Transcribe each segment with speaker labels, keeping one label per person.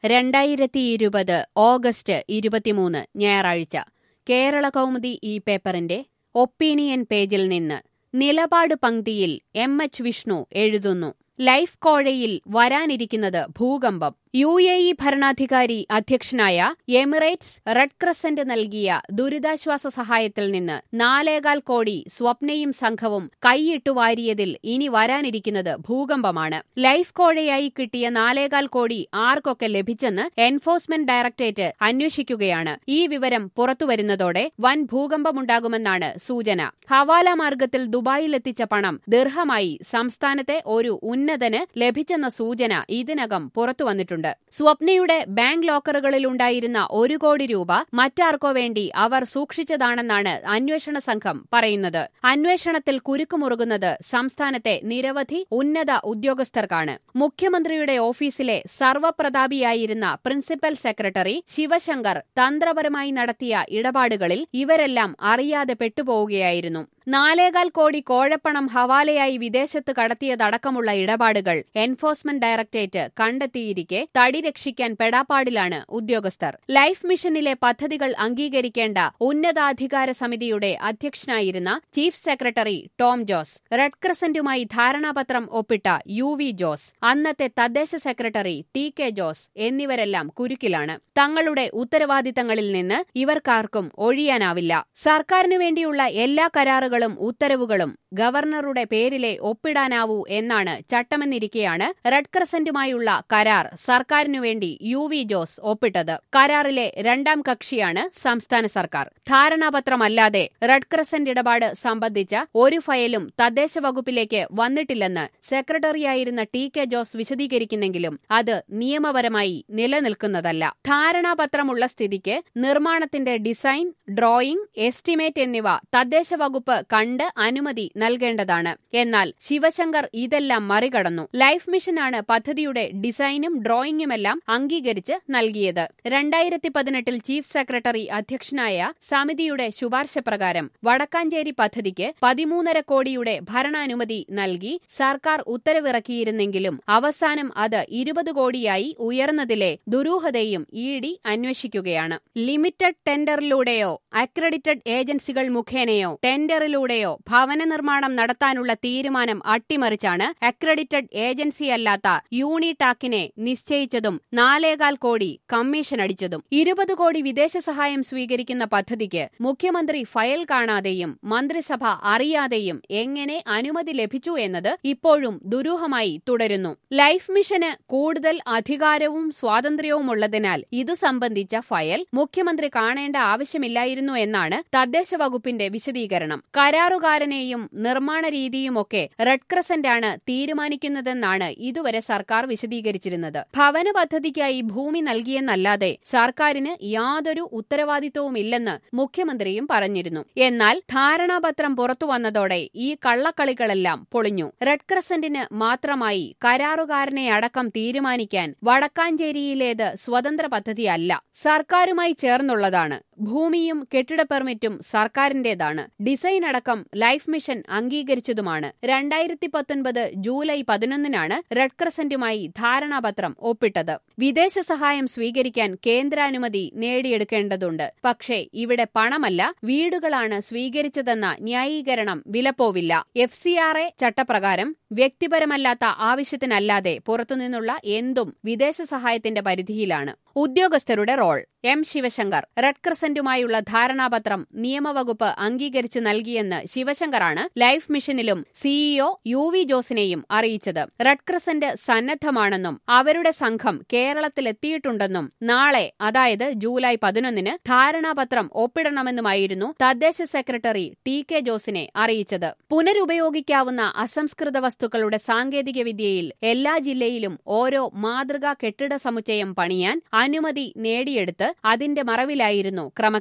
Speaker 1: രണ്ടായിരത്തി ഇരുപത് ഓഗസ്റ്റ് ഇരുപത്തിമൂന്ന് ഞായറാഴ്ച കേരള കൗമുദി ഈ പേപ്പറിന്റെ ഒപ്പീനിയൻ പേജിൽ നിന്ന് നിലപാട് പങ്ക്തിയിൽ എം എച്ച് വിഷ്ണു എഴുതുന്നു ലൈഫ് കോഴയിൽ വരാനിരിക്കുന്നത് ഭൂകമ്പം യു എ ഇ ഭരണാധികാരി അധ്യക്ഷനായ എമിറേറ്റ്സ് റെഡ് ക്രസന്റ് നൽകിയ ദുരിതാശ്വാസ സഹായത്തിൽ നിന്ന് നാലേകാൽ കോടി സ്വപ്നയും സംഘവും കൈയിട്ടു വാരിയതിൽ ഇനി വരാനിരിക്കുന്നത് ഭൂകമ്പമാണ് ലൈഫ് കോഴയായി കിട്ടിയ നാലേകാൽ കോടി ആർക്കൊക്കെ ലഭിച്ചെന്ന് എൻഫോഴ്സ്മെന്റ് ഡയറക്ടറേറ്റ് അന്വേഷിക്കുകയാണ് ഈ വിവരം പുറത്തുവരുന്നതോടെ വൻ ഭൂകമ്പമുണ്ടാകുമെന്നാണ് സൂചന ഹവാല മാർഗത്തിൽ ദുബായിലെത്തിച്ച പണം ദീർഘമായി സംസ്ഥാനത്തെ ഒരു ഉന്നതന് ലഭിച്ചെന്ന സൂചന ഇതിനകം പുറത്തുവന്നിട്ടുണ്ട് സ്വപ്നയുടെ ബാങ്ക് ലോക്കറുകളിലുണ്ടായിരുന്ന ഒരു കോടി രൂപ മറ്റാർക്കോ വേണ്ടി അവർ സൂക്ഷിച്ചതാണെന്നാണ് അന്വേഷണ സംഘം പറയുന്നത് അന്വേഷണത്തിൽ കുരുക്കുമുറുകുന്നത് സംസ്ഥാനത്തെ നിരവധി ഉന്നത ഉദ്യോഗസ്ഥർക്കാണ് മുഖ്യമന്ത്രിയുടെ ഓഫീസിലെ സർവപ്രതാപിയായിരുന്ന പ്രിൻസിപ്പൽ സെക്രട്ടറി ശിവശങ്കർ തന്ത്രപരമായി നടത്തിയ ഇടപാടുകളിൽ ഇവരെല്ലാം അറിയാതെ പെട്ടുപോവുകയായിരുന്നു നാലേകാൽ കോടി കോഴപ്പണം ഹവാലയായി വിദേശത്ത് കടത്തിയതടക്കമുള്ള ഇടപാടുകൾ എൻഫോഴ്സ്മെന്റ് ഡയറക്ടറേറ്റ് കണ്ടെത്തിയിരിക്കെ തടി രക്ഷിക്കാൻ പെടാപ്പാടിലാണ് ഉദ്യോഗസ്ഥർ ലൈഫ് മിഷനിലെ പദ്ധതികൾ അംഗീകരിക്കേണ്ട ഉന്നതാധികാര സമിതിയുടെ അധ്യക്ഷനായിരുന്ന chief secretary Tom Jose red ക്രസന്റുമായി ധാരണാപത്രം ഒപ്പിട്ട യു വി ജോസ് അന്നത്തെ തദ്ദേശ സെക്രട്ടറി ടി കെ ജോസ് എന്നിവരെല്ലാം കുരുക്കിലാണ് തങ്ങളുടെ ഉത്തരവാദിത്തങ്ങളിൽ നിന്ന് ഇവർക്കാർക്കും ഒഴിയാനാവില്ല സർക്കാരിനു വേണ്ടിയുള്ള എല്ലാ കരാറുകളും ഉത്തരവുകളും ഗവർണറുടെ പേരിലെ ഒപ്പിടാനാവൂ എന്നാണ് ചട്ടമെന്നിരിക്കെയാണ് റെഡ് ക്രസന്റുമായുള്ള കരാർ സർക്കാരിനു വേണ്ടി യു വി ജോസ് ഒപ്പിട്ടത് കരാറിലെ രണ്ടാം കക്ഷിയാണ് സംസ്ഥാന സർക്കാർ ധാരണാപത്രമല്ലാതെ റെഡ് ക്രസന്റ് ഇടപാട് സംബന്ധിച്ച ഒരു ഫയലും തദ്ദേശ വകുപ്പിലേക്ക് വന്നിട്ടില്ലെന്ന് സെക്രട്ടറിയായിരുന്ന ടി കെ ജോസ് വിശദീകരിക്കുന്നെങ്കിലും അത് നിയമപരമായി നിലനിൽക്കുന്നതല്ല ധാരണാപത്രമുള്ള സ്ഥിതിക്ക് നിർമ്മാണത്തിന്റെ ഡിസൈൻ ഡ്രോയിംഗ് എസ്റ്റിമേറ്റ് എന്നിവ തദ്ദേശ വകുപ്പ് കണ്ട് അനുമതി നൽകേണ്ടതാണ് എന്നാൽ ശിവശങ്കർ ഇതെല്ലാം മറികടന്നു ലൈഫ് മിഷനാണ് പദ്ധതിയുടെ ഡിസൈനും ഡ്രോയിങ്ങുമെല്ലാം അംഗീകരിച്ച് നൽകിയത് രണ്ടായിരത്തി പതിനെട്ടിൽ ചീഫ് സെക്രട്ടറി അധ്യക്ഷനായ സമിതിയുടെ ശുപാർശ പ്രകാരം വടക്കാഞ്ചേരി പദ്ധതിക്ക് പതിമൂന്നര കോടിയുടെ ഭരണാനുമതി നൽകി സർക്കാർ ഉത്തരവിറക്കിയിരുന്നെങ്കിലും അവസാനം അത് ഇരുപത് കോടിയായി ഉയർന്നതിലെ ദുരൂഹതയും ഇ ഡി അന്വേഷിക്കുകയാണ് ലിമിറ്റഡ് ടെൻഡറിലൂടെയോ അക്രഡിറ്റഡ് ഏജൻസികൾ മുഖേനയോ ടെൻഡറിലൂടെയോ ഭവന നിർമ്മാണം നടത്താനുള്ള തീരുമാനം അട്ടിമറിച്ചാണ് അക്രഡിറ്റഡ് ഏജൻസിയല്ലാത്ത യൂണിടാക്കിനെ നിശ്ചയിച്ചതും നാലേകാൽ കോടി കമ്മീഷൻ അടിച്ചതും ഇരുപത് കോടി വിദേശ സഹായം സ്വീകരിക്കുന്ന പദ്ധതിക്ക് മുഖ്യമന്ത്രി ഫയൽ കാണാതെയും മന്ത്രിസഭ അറിയാതെയും എങ്ങനെ അനുമതി ലഭിച്ചു എന്നത് ഇപ്പോഴും ദുരൂഹമായി തുടരുന്നു ലൈഫ് മിഷന് കൂടുതൽ അധികാരവും സ്വാതന്ത്ര്യവുമുള്ളതിനാൽ ഇതു സംബന്ധിച്ച ഫയൽ മുഖ്യമന്ത്രി കാണേണ്ട ആവശ്യമില്ലായിരുന്നു എന്നാണ് തദ്ദേശ വകുപ്പിന്റെ വിശദീകരണം കരാറുകാരനെയും നിർമ്മാണ രീതിയുമൊക്കെ റെഡ് ക്രസന്റ് ആണ് തീരുമാനിക്കുന്നതെന്നാണ് ഇതുവരെ സർക്കാർ വിശദീകരിച്ചിരുന്നത് ഭവന പദ്ധതിക്കായി ഭൂമി നൽകിയെന്നല്ലാതെ സർക്കാരിന് യാതൊരു ഉത്തരവാദിത്വവുമില്ലെന്ന് മുഖ്യമന്ത്രിയും പറഞ്ഞിരുന്നു എന്നാൽ ധാരണാപത്രം പുറത്തുവന്നതോടെ ഈ കള്ളക്കളികളെല്ലാം പൊളിഞ്ഞു റെഡ് ക്രസന്റിന് മാത്രമായി കരാറുകാരനെ അടക്കം തീരുമാനിക്കാൻ വടക്കാഞ്ചേരിയിലേത് സ്വതന്ത്ര പദ്ധതിയല്ല സർക്കാരുമായി ചേർന്നുള്ളതാണ് ഭൂമിയും കെട്ടിട പെർമിറ്റും സർക്കാരിന്റേതാണ് ഡിസൈൻ അടക്കം ലൈഫ് മിഷൻ അംഗീകരിച്ചതുമാണ് രണ്ടായിരത്തി പത്തൊൻപത് ജൂലൈ പതിനൊന്നിനാണ് റെഡ് ക്രസന്റുമായി ധാരണാപത്രം ഒപ്പിട്ടത് വിദേശ സഹായം സ്വീകരിക്കാൻ കേന്ദ്രാനുമതി നേടിയെടുക്കേണ്ടതുണ്ട് പക്ഷേ ഇവിടെ പണമല്ല വീടുകളാണ് സ്വീകരിച്ചതെന്ന ന്യായീകരണം വിലപ്പോവില്ല എഫ് സി ആർ എ ചട്ടപ്രകാരം വ്യക്തിപരമല്ലാത്ത ആവശ്യത്തിനല്ലാതെ പുറത്തുനിന്നുള്ള എന്തും വിദേശ സഹായത്തിന്റെ പരിധിയിലാണ് ഉദ്യോഗസ്ഥരുടെ റോൾ എം ശിവശങ്കർ റെഡ് ക്രസന്റുമായുള്ള ധാരണാപത്രം നിയമവകുപ്പ് അംഗീകരിച്ച് നൽകിയെന്ന് ശിവശങ്കറാണ് ലൈഫ് മിഷനിലും സിഇഒ യു വി ജോസിനെയും അറിയിച്ചത് റെഡ് ക്രസന്റ് സന്നദ്ധമാണെന്നും അവരുടെ സംഘം കേരളത്തിലെത്തിയിട്ടുണ്ടെന്നും നാളെ അതായത് ജൂലൈ പതിനൊന്നിന് ധാരണാപത്രം ഒപ്പിടണമെന്നുമായിരുന്നു തദ്ദേശ സെക്രട്ടറി ടി കെ ജോസിനെ അറിയിച്ചത് പുനരുപയോഗിക്കാവുന്ന അസംസ്കൃത വസ്തുക്കളുടെ സാങ്കേതികവിദ്യയിൽ എല്ലാ ജില്ലയിലും ഓരോ മാതൃകാ കെട്ടിട സമുച്ചയം പണിയാൻ അനുമതി നേടിയെടുത്ത് അതിന്റെ മറവിലായിരുന്നു ക്രമക്കേട്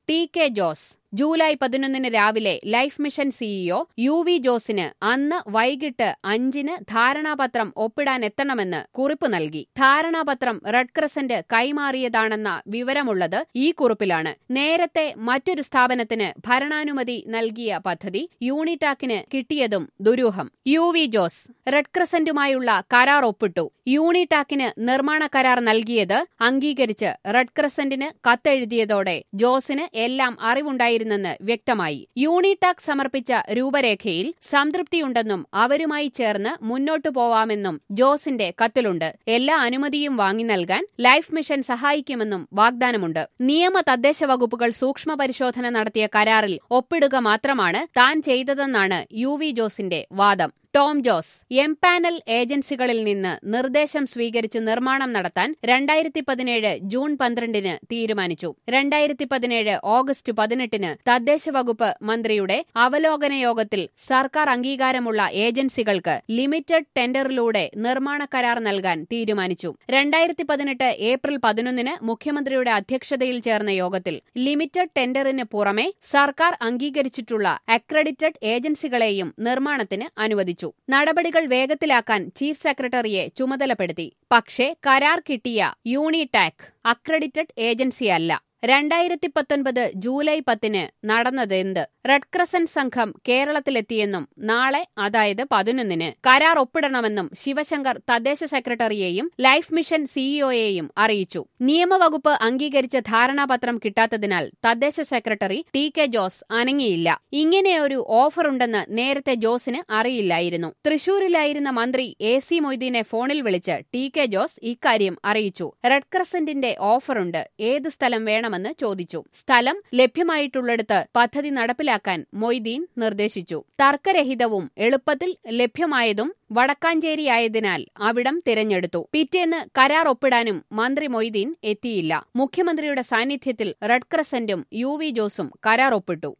Speaker 1: ടി കെ ജോസ് ജൂലൈ പതിനൊന്നിന് രാവിലെ life mission CEO U V ജോസിന് അന്ന് വൈകിട്ട് അഞ്ചിന് ധാരണാപത്രം ഒപ്പിടാൻ എത്തണമെന്ന് കുറിപ്പ് നൽകി ധാരണാപത്രം റെഡ് ക്രസന്റ് കൈമാറിയതാണെന്ന വിവരമുള്ളത് ഈ കുറിപ്പിലാണ് നേരത്തെ മറ്റൊരു സ്ഥാപനത്തിന് ഭരണാനുമതി നൽകിയ പദ്ധതി യൂണിടാക്കിന് കിട്ടിയതും ദുരൂഹം യു വി ജോസ് റെഡ് ക്രസന്റുമായുള്ള കരാർ ഒപ്പിട്ടു യൂണിടാക്കിന് നിർമ്മാണ കരാർ നൽകിയത് അംഗീകരിച്ച് റെഡ് ക്രസന്റിന് കത്തെഴുതിയതോടെ ജോസിന് എല്ലാം അറിവുണ്ടായിരുന്നു ഉണ്ടായിരുന്നെന്ന് വ്യക്തമായി യൂണിടാക് സമർപ്പിച്ച രൂപരേഖയിൽ സംതൃപ്തിയുണ്ടെന്നും അവരുമായി ചേർന്ന് മുന്നോട്ടു പോവാമെന്നും ജോസിന്റെ കത്തിലുണ്ട് എല്ലാ അനുമതിയും വാങ്ങി നൽകാൻ ലൈഫ് മിഷൻ സഹായിക്കുമെന്നും വാഗ്ദാനമുണ്ട് നിയമ തദ്ദേശ വകുപ്പുകൾ സൂക്ഷ്മ പരിശോധന നടത്തിയ കരാറിൽ ഒപ്പിടുക മാത്രമാണ് താൻ ചെയ്തതെന്നാണ് യു വി ജോസിന്റെ വാദം ടോം ജോസ് എം പാനൽ ഏജൻസികളിൽ നിന്ന് നിർദ്ദേശം സ്വീകരിച്ച് നിർമ്മാണം നടത്താൻ രണ്ടായിരത്തി പതിനേഴ് ജൂൺ പന്ത്രണ്ടിന് തീരുമാനിച്ചു രണ്ടായിരത്തി പതിനേഴ് ഓഗസ്റ്റ് പതിനെട്ടിന് തദ്ദേശ വകുപ്പ് മന്ത്രിയുടെ അവലോകന യോഗത്തിൽ സർക്കാർ അംഗീകാരമുള്ള ഏജൻസികൾക്ക് ലിമിറ്റഡ് ടെൻഡറിലൂടെ നിർമ്മാണ കരാർ നൽകാൻ തീരുമാനിച്ചു രണ്ടായിരത്തി പതിനെട്ട് ഏപ്രിൽ പതിനൊന്നിന് മുഖ്യമന്ത്രിയുടെ അധ്യക്ഷതയിൽ ചേർന്ന യോഗത്തിൽ ലിമിറ്റഡ് ടെൻഡറിന് പുറമെ സർക്കാർ അംഗീകരിച്ചിട്ടുള്ള അക്രഡിറ്റഡ് ഏജൻസികളെയും നിർമ്മാണത്തിന് അനുവദിച്ചു നടപടികൾ വേഗത്തിലാക്കാൻ ചീഫ് സെക്രട്ടറിയെ ചുമതലപ്പെടുത്തി പക്ഷേ കരാർ കിട്ടിയ യൂണിടാക് അക്രഡിറ്റഡ് ഏജൻസിയല്ല രണ്ടായിരത്തി പത്തൊൻപത് ജൂലൈ പത്തിന് നടന്നതെന്ത് റെഡ് ക്രസന്റ് സംഘം കേരളത്തിലെത്തിയെന്നും നാളെ അതായത് പതിനൊന്നിന് കരാർ ഒപ്പിടണമെന്നും ശിവശങ്കർ തദ്ദേശ സെക്രട്ടറിയെയും ലൈഫ് മിഷൻ സിഇഒയെയും അറിയിച്ചു നിയമവകുപ്പ് അംഗീകരിച്ച ധാരണാപത്രം കിട്ടാത്തതിനാൽ തദ്ദേശ സെക്രട്ടറി ടി കെ ജോസ് അനങ്ങിയില്ല ഇങ്ങനെയൊരു ഓഫറുണ്ടെന്ന് നേരത്തെ ജോസിന് അറിയില്ലായിരുന്നു തൃശൂരിലായിരുന്ന മന്ത്രി എ സി മൊയ്തീനെ ഫോണിൽ വിളിച്ച് ടി കെ ജോസ് ഇക്കാര്യം അറിയിച്ചു റെഡ് ക്രസന്റിന്റെ ഓഫറുണ്ട് ഏത് സ്ഥലം വേണം വേണമെന്ന് ചോദിച്ചു സ്ഥലം ലഭ്യമായിട്ടുള്ളിടത്ത് പദ്ധതി നടപ്പിലാക്കാൻ മൊയ്തീൻ നിർദ്ദേശിച്ചു തർക്കരഹിതവും എളുപ്പത്തിൽ ലഭ്യമായതും വടക്കാഞ്ചേരിയായതിനാൽ അവിടം തിരഞ്ഞെടുത്തു പിറ്റേന്ന് കരാർ ഒപ്പിടാനും മന്ത്രി മൊയ്തീൻ എത്തിയില്ല മുഖ്യമന്ത്രിയുടെ സാന്നിധ്യത്തിൽ റെഡ് ക്രസന്റും യു വി ജോസും കരാർ ഒപ്പിട്ടു